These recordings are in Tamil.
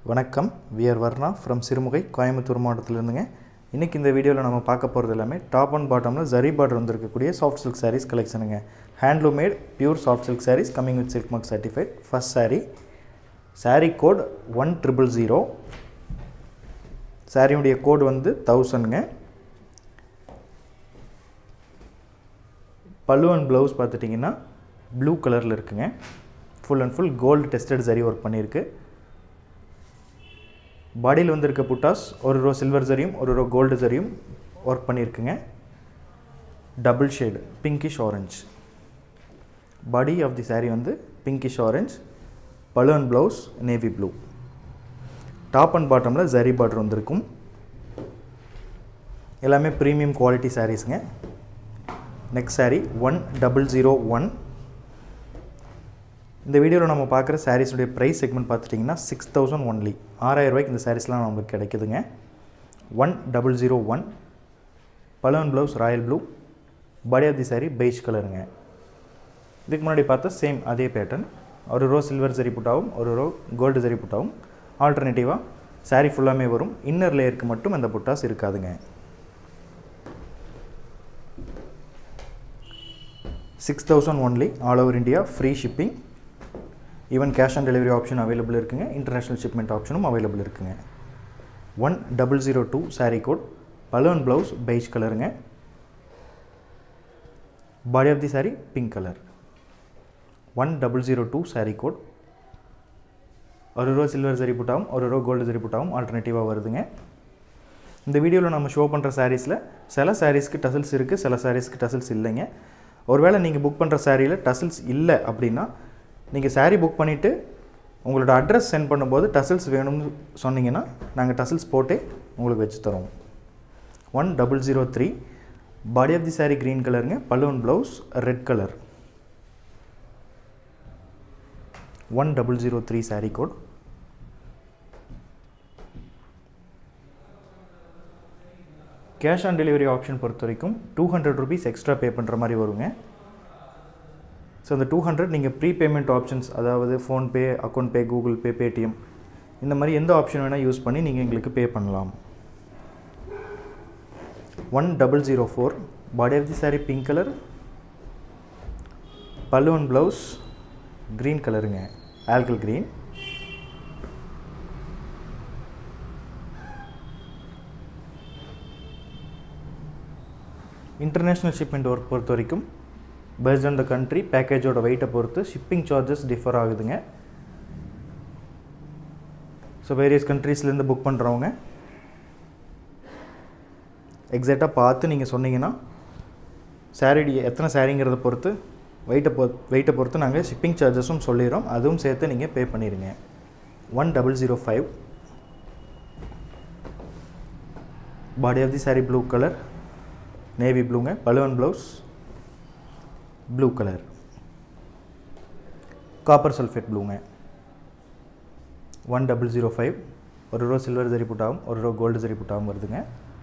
வணக்கம் வியர் வர்ணா ஃப்ரம் சிறுமுகை கோயம்புத்தூர் மாவட்டத்திலிருந்துங்க இன்றைக்கி இந்த வீடியோவில் நம்ம பார்க்க போகிறது எல்லாமே டாப் அண்ட் பாட்டமில் ஜரி பார்டர் வந்திருக்கக்கூடிய சாஃப்ட் சில்க் சாரீஸ் கலெக்ஷனுங்க handloom made pure soft silk sarees coming with silk mark certified first saree saree code one triple zero சாரியுடைய கோட் வந்து தௌசண்ட்ங்க பல்லு அண்ட் ப்ளவுஸ் பார்த்துட்டிங்கன்னா ப்ளூ கலரில் இருக்குங்க full and full gold tested zari work பண்ணியிருக்கு பாடியில் வந்திருக்க புட்டாஸ் ஒரு ரோ சில்வர் ஜரியும் ஒரு ரோ கோல்டு ஜரியும் ஒர்க் பண்ணியிருக்குங்க double shade pinkish orange body of the saree வந்து pinkish orange balloon blouse navy blue top and பாட்டமில் ஜரி பார்டர் வந்திருக்கும் எல்லாமே ப்ரீமியம் குவாலிட்டி சாரீஸுங்க next saree one double zero one இந்த வீடியோவில் நம்ம பார்க்குற சாரீஸுடைய ப்ரைஸ் செக்மெண்ட் பார்த்துட்டிங்கன்னா சிக்ஸ் தௌசண்ட் ஒன்லி ஆறாயிரம் ரூபாய்க்கு இந்த சாரீஸ்லாம் நமக்கு கிடைக்குதுங்க one double zero one balloon blouse royal blue body of the saree beige கலருங்க இதுக்கு முன்னாடி பார்த்தா சேம் அதே பேட்டர்ன் ஒரு ரோ சில்வர் ஜரி புட்டாவும் ஒரு ரோ கோல்டு ஜரி புட்டாவும் ஆல்டர்னேட்டிவாக சாரீ ஃபுல்லாமே வரும் இன்னர் லேயருக்கு மட்டும் அந்த புட்டாஸ் இருக்காதுங்க six thousand only all over India free shipping even cash on delivery option available இருக்குங்க இன்டர்நேஷ்னல் ஷிப்மெண்ட் ஆப்ஷனும் அவைலபிள் இருக்குங்க one double zero two saree code balloon blouse beige கலருங்க body of the saree pink colour one double zero two saree code ஒரு ரூபா சில்வர் சரி புட்டாவும் ஒரு ரூபா கோல்டு சரி புட்டாவும் ஆல்டர்னேட்டிவாக வருதுங்க இந்த வீடியோவில் நம்ம ஷோ பண்ணுற சாரீஸில் சில சாரீஸ்க்கு டசல்ஸ் இருக்குது சில சாரீஸ்க்கு டசல்ஸ் இல்லைங்க ஒருவேளை நீங்கள் புக் பண்ணுற சாரியில் டசல்ஸ் இல்லை அப்படின்னா நீங்கள் சாரீ புக் பண்ணிவிட்டு உங்களோட அட்ரஸ் சென்ட் பண்ணும்போது டசல்ஸ் வேணும்னு சொன்னீங்கன்னா நாங்கள் டசல்ஸ் போட்டே உங்களுக்கு வச்சு தரோம் one double zero three body of the saree green கலருங்க balloon blouse red colour one double zero three saree code cash on delivery option பொறுத்த வரைக்கும் two hundred rupees extra pay பண்ணுற மாதிரி வருங்க ஸோ அந்த டூ ஹண்ட்ரட் நீங்கள் ப்ரீ பேமெண்ட் ஆப்ஷன்ஸ் அதாவது PhonePe account pay Google Pay Paytm இந்த மாதிரி எந்த ஆப்ஷன் வேணால் யூஸ் பண்ணி நீங்கள் எங்களுக்கு பே பண்ணலாம் one double zero four body of the saree pink colour balloon blouse green கலருங்க ஆல்கல் க்ரீன் இன்டர்நேஷ்னல் ஷிப்மெண்ட் ஒர்க் பொறுத்த வரைக்கும் பேஸ்ட் ஆன் த கண்ட்ரி பேக்கேஜோட வெயிட்டை பொறுத்து ஷிப்பிங் சார்ஜஸ் டிஃபர் ஆகுதுங்க ஸோ வேரியஸ் கண்ட்ரீஸ்லேருந்து புக் பண்ணுறவங்க எக்ஸாக்டாக பார்த்து நீங்கள் சொன்னீங்கன்னா சாரீ எத்தனை சாரீங்கிறத பொறுத்து வெயிட்டை பொ வெயிட்டை பொறுத்து நாங்கள் ஷிப்பிங் சார்ஜஸும் சொல்லிடுறோம் அதுவும் சேர்த்து நீங்கள் பே பண்ணிடுங்க one double zero five body of the saree blue colour navy ப்ளூங்க balloon blouse blue colour copper sulphate ப்ளூங்க ஒன் டபுள் ஜீரோ ஃபைவ் ஒரு ரோ சில்வர் ஜரி புட்டாவும் ஒரு ரோ கோல்டு ஜரி புட்டாவும் வருதுங்க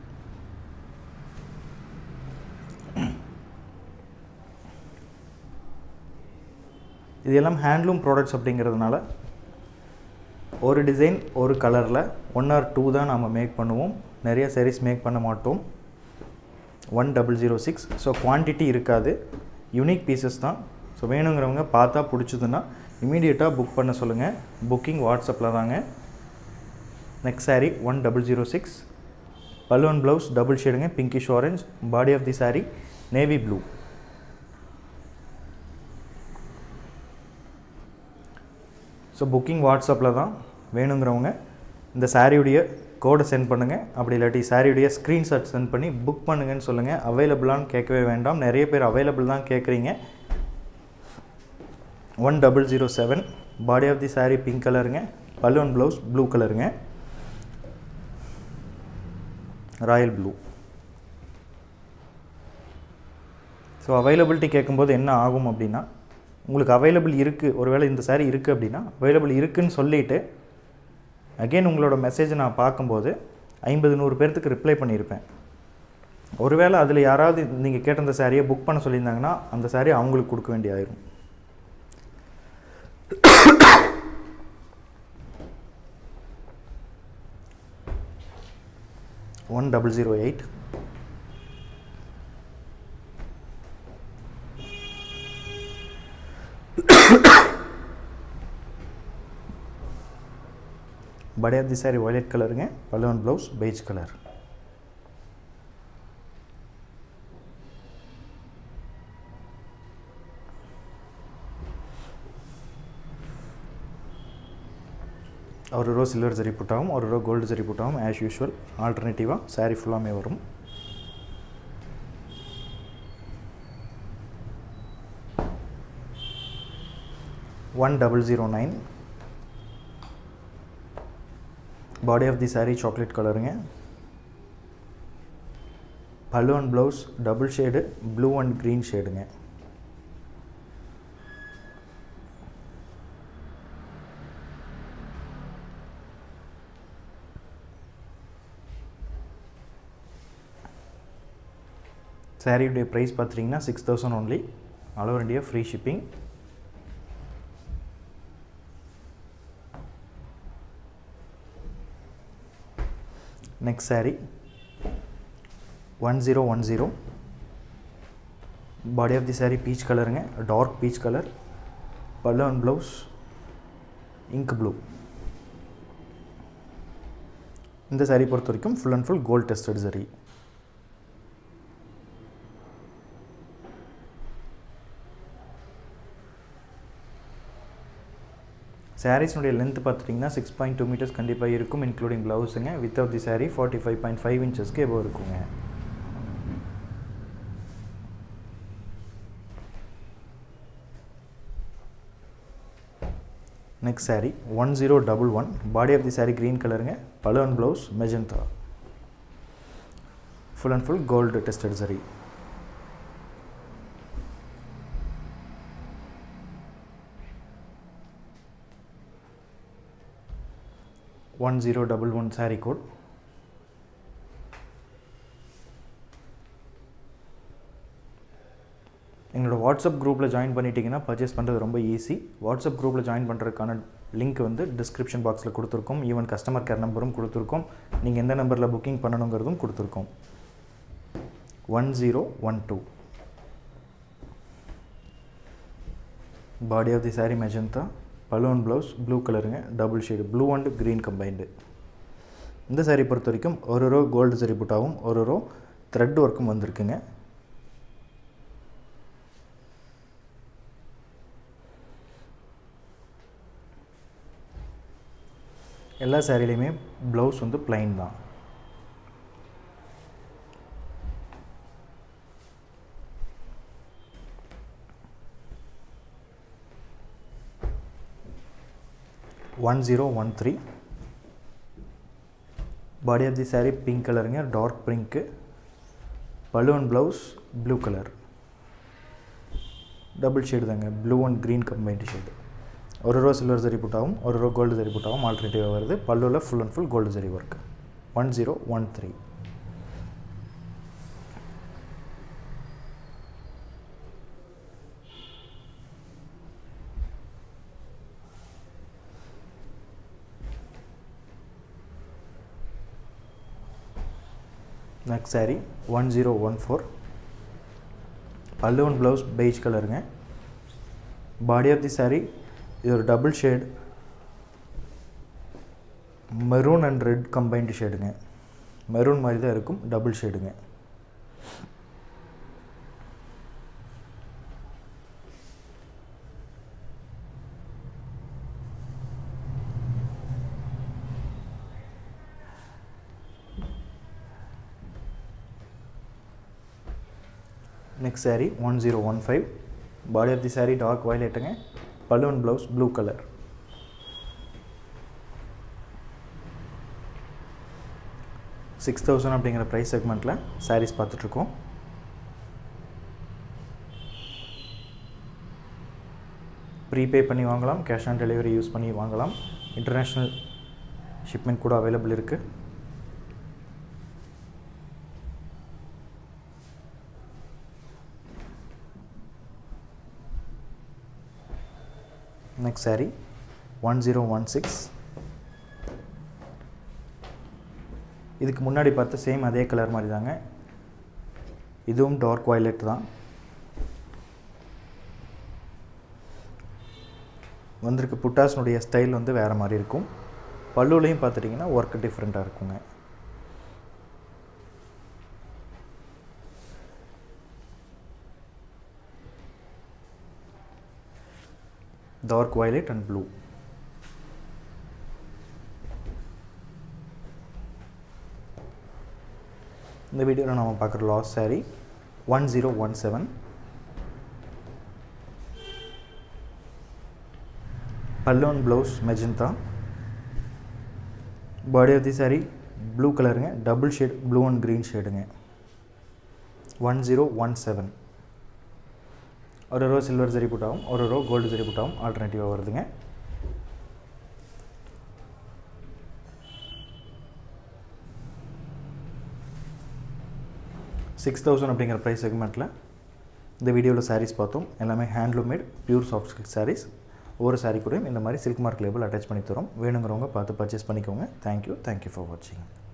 இது எல்லாம் ஹேண்ட்லூம் ப்ராடக்ட்ஸ் அப்படிங்கிறதுனால ஒரு டிசைன் ஒரு கலரில் ஒன் ஆர் டூ தான் நம்ம மேக் பண்ணுவோம் நிறைய sarees மேக் பண்ண மாட்டோம் one double zero six so quantity இருக்காது யூனிக் பீசஸ் தான் ஸோ வேணுங்கிறவங்க பார்த்தா பிடிச்சதுன்னா இமீடியட்டாக புக் பண்ண சொல்லுங்கள் புக்கிங் வாட்ஸ்அப்பில் தாங்க next saree one double zero six balloon blouse double ஷேடுங்க pinkish orange body of the saree navy blue so booking வாட்ஸ்அப்பில் தான் வேணுங்கிறவங்க இந்த சாரியுடைய கோடை சென்ட் பண்ணுங்கள் அப்படி இல்லாட்டி சாரியுடைய ஸ்க்ரீன்ஷாட் சென்ட் பண்ணி புக் பண்ணுங்கன்னு சொல்லுங்கள் அவைலபிளான்னு கேட்கவே வேண்டாம் நிறைய பேர் அவைலபிள் தான் கேட்குறீங்க one double zero seven body of the saree pink கலருங்க பலூன் ப்ளவுஸ் ப்ளூ கலருங்க ராயல் ப்ளூ ஸோ அவைலபிலிட்டி கேட்கும்போது என்ன ஆகும் அப்படின்னா உங்களுக்கு அவைலபிள் இருக்குது ஒருவேளை இந்த சாரீ இருக்குது அப்படின்னா அவைலபிள் இருக்குன்னு சொல்லிவிட்டு அகெயின் உங்களோட மெசேஜை நான் பார்க்கும்போது ஐம்பது நூறு பேர்த்துக்கு ரிப்ளை பண்ணியிருப்பேன் ஒருவேளை அதில் யாராவது நீங்கள் கேட்ட அந்த சாரியை புக் பண்ண சொல்லியிருந்தாங்கன்னா அந்த சாரீ அவங்களுக்கு கொடுக்க வேண்டியதாயிரும் one double zero eight body of the saree violet கலருங்க பலூன் ப்ளவுஸ் பெய்ஜ் கலர் ஒரு ரோ சில்வர் ஜரி புட்டாவும் ஒரு ரோ கோல்டு ஜரி புட்டாவும் ஆஸ் யூஷுவல் ஆல்டர்னேட்டிவாக சாரீ ஃபுல்லாமே வரும் one double zero nine body of the saree chocolate கலருங்க pallu and blouse double shade blue and green ஷேடுங்க சாரியுடைய ப்ரைஸ் பார்த்துட்டிங்கன்னா six thousand only all over India free shipping next saree one zero one zero body of the saree peach கலருங்க dark peach colour pallu and blouse ink blue இந்த சாரீ பொறுத்த வரைக்கும் full and full gold tested zari சாரீஸ்னுடைய லென்த் பார்த்துட்டிங்கன்னா சிக்ஸ் பாயிண்ட் டூ மீட்டர்ஸ் கண்டிப்பாக இருக்கும் இன்க்ளூடிங் ப்ளவுஸுங்க without the saree forty five point five இன்ச்சஸ்க்கு எவ்வளோ இருக்குங்க next saree one zero double one body of the saree green கலருங்க balloon blouse magenta full and full gold tested zari one zero double one saree code எங்களோட வாட்ஸ்அப் குரூப்பில் ஜாயின் பண்ணிட்டீங்கன்னா பர்ச்சேஸ் பண்ணுறது ரொம்ப ஈஸி வாட்ஸ்அப் குரூப்பில் ஜாயின் பண்ணுறதுக்கான லிங்க் வந்து டிஸ்கிரிப்ஷன் பாக்ஸில் கொடுத்துருக்கோம் ஈவன் கஸ்டமர் கேர் நம்பரும் கொடுத்துருக்கோம் நீங்கள் எந்த நம்பரில் புக்கிங் பண்ணணுங்கிறதும் கொடுத்துருக்கோம் one zero one two body of the saree magenta balloon blouse blue கலருங்க double shade blue and green combined இந்த சாரீ பொறுத்த வரைக்கும் ஒரு ரோ கோல்டு சரி புட்டாவும் ஒரு ரோ த்ரெட் ஒர்க்கும் வந்திருக்குங்க எல்லா சாரிலையுமே ப்ளவுஸ் வந்து பிளைன் தான் one zero one three body of the saree pink கலருங்க dark pink balloon blouse blue colour double shade தாங்க blue and green combined shade ஒரு ரோ சில்வர் ஜரி புட்டாவும் ஒரு ரோ கோல்டு ஜரி புட்டாவும் ஆல்டர்னேட்டிவாக வருது பல்லுவில் full and full gold zari work one zero one three next saree one zero one four pallu and blouse beige கலருங்க பாடி ஆஃப் தி சாரீ இது ஒரு double shade maroon and red combined ஷேடுங்க மெரூன் மாதிரி தான் இருக்கும் டபுள் ஷேடுங்க next saree one zero one five body of the saree dark வயலட்டுங்க balloon blouse blue colour six thousand அப்படிங்கிற ப்ரைஸ் செக்மெண்ட்டில் சாரீஸ் பார்த்துட்ருக்கோம் ப்ரீபே பண்ணி வாங்கலாம் கேஷ் ஆன் டெலிவரி யூஸ் பண்ணி வாங்கலாம் இன்டர்நேஷ்னல் ஷிப்மெண்ட் கூட அவைலபிள் இருக்குது next saree 1016 இதுக்கு முன்னாடி பார்த்த சேம் அதே கலர் மாதிரி தாங்க இதுவும் டார்க் வயலட் தான் வந்திருக்க புட்டாஸ்னுடைய ஸ்டைல் வந்து வேறு மாதிரி இருக்கும் பல்லுலையும் பார்த்துட்டிங்கன்னா ஒர்க் டிஃப்ரெண்ட்டாக இருக்குங்க டார்க் வயலட் அண்ட் ப்ளூ இந்த வீடியோவில் நம்ம பார்க்குற last saree one zero one seven balloon blouse magenta body of the saree blue கலருங்க double shade blue and green ஷேடுங்க ஒன் ஜீரோ ஒன் செவன் ஒரு ரோ சில்வர் ஜரி புட்டாவும் ஒரு ரோ கோல்டு ஜரி புட்டாவும் ஆல்டர்னேட்டிவாக வருதுங்க சிக்ஸ் தௌசண்ட் அப்படிங்கிற ப்ரைஸ் செக்மெண்ட்டில் இந்த வீடியோவில் sarees பார்த்தோம் எல்லாமே handloom made pure soft silk sarees ஒவ்வொரு saree கூடயும் இந்த மாதிரி சில்க் மார்க் லேபிள் அட்டாச் பண்ணி தரோம் வேணுங்கிறவங்க பார்த்து பர்ச்சேஸ் பண்ணிக்கோங்க தேங்க்யூ தேங்க்யூ ஃபார் வாட்சிங்